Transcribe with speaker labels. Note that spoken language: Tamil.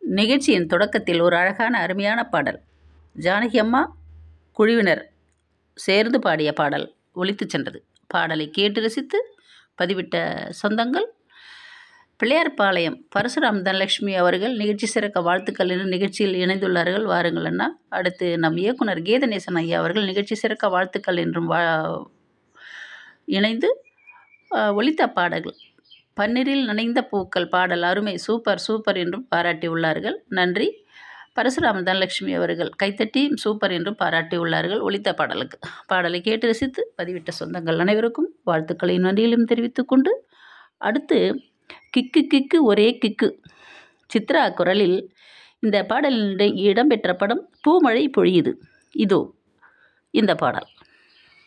Speaker 1: நிகழ்ச்சியின் தொடக்கத்தில் ஒரு அழகான அருமையான பாடல் ஜானகி அம்மா குழுவினர் சேர்ந்து பாடிய பாடல் ஒலித்துச் சென்றது பாடலை கேட்டு ரசித்து பதிவிட்ட சொந்தங்கள் பிள்ளையார்பாளையம் பரசுராம் தனலட்சுமி அவர்கள் நிகழ்ச்சி சிறக்க வாழ்த்துக்கள் என்று நிகழ்ச்சியில் இணைந்துள்ளார்கள் வாருங்கள் அண்ணா அடுத்து நம் இயக்குனர் கீதநேசன் ஐயா அவர்கள் நிகழ்ச்சி சிறக்க வாழ்த்துக்கள் என்றும் வா இணைந்து அஹ், ஒலித்த பாடல்கள் பன்னீரில் நனைந்த பூக்கள் பாடல் அருமை சூப்பர் சூப்பர் என்றும் பாராட்டியுள்ளார்கள் நன்றி பரசுராம தனலட்சுமி அவர்கள் கைத்தட்டி சூப்பர் என்றும் பாராட்டியுள்ளார்கள் ஒலித்த பாடலுக்கு பாடலை கேட்டு ரசித்து பதிவிட்ட சொந்தங்கள் அனைவருக்கும் வாழ்த்துக்களையும் நன்றியிலும் தெரிவித்துக் கொண்டு அடுத்து கிக்கு கிக்கு ஒரே கிக்கு சித்ரா குரலில் இந்த பாடலில் இடம்பெற்ற படம் பூமழை பொழியுது இதோ இந்த பாடல்